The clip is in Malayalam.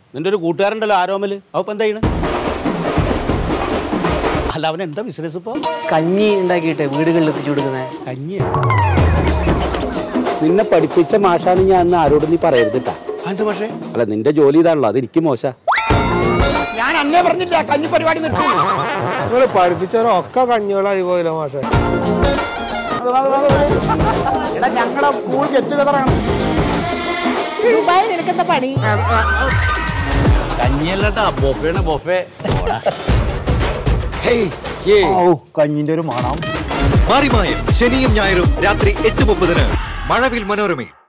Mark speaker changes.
Speaker 1: നിന്റെ ഒരു കൂട്ടുകാരുണ്ടല്ലോ ആരോമല് അവപ്പം എന്താ ചെയ്യണേ അല്ല അവൻ എന്താ ബിസിനസ് ഇപ്പൊ
Speaker 2: കഞ്ഞി ഉണ്ടാക്കിയിട്ട് വീടുകളിൽ എത്തിച്ചു കൊടുക്കുന്നത്
Speaker 1: കഞ്ഞിയാ നിന്നെ പഠിപ്പിച്ച മാഷാണ് ഞാൻ അന്ന് ആരോട് നീ പറയരുത് ട്ടാ.
Speaker 3: അത് പക്ഷേ
Speaker 1: അല്ല നിന്റെ ജോലി ഇതാണല്ലോ അത് എനിക്ക് മോശ
Speaker 3: ഞാൻ അന്നേ പറഞ്ഞില്ല കഞ്ഞി പരിപാടി നിർത്തി
Speaker 4: നിങ്ങൾ പഠിപ്പിച്ചവരൊക്കെ കഞ്ഞികളായി പോയല്ലോ മാഷെ
Speaker 3: എടാ ഞങ്ങളുടെ സ്കൂൾ ഗെറ്റ് ടുഗതറാണ്
Speaker 5: ദുബായ് നിനക്കെന്താ പണി
Speaker 1: കഞ്ഞിയല്ലട്ടാ ബൊഫേണ് ബൊഫേ
Speaker 3: കഞ്ഞിന്റെ ഒരു മണം
Speaker 6: മാറിമായം ശനിയും ഞായറും രാത്രി എട്ട് മുപ്പതിന് മഴവിൽ മനോരമയിൽ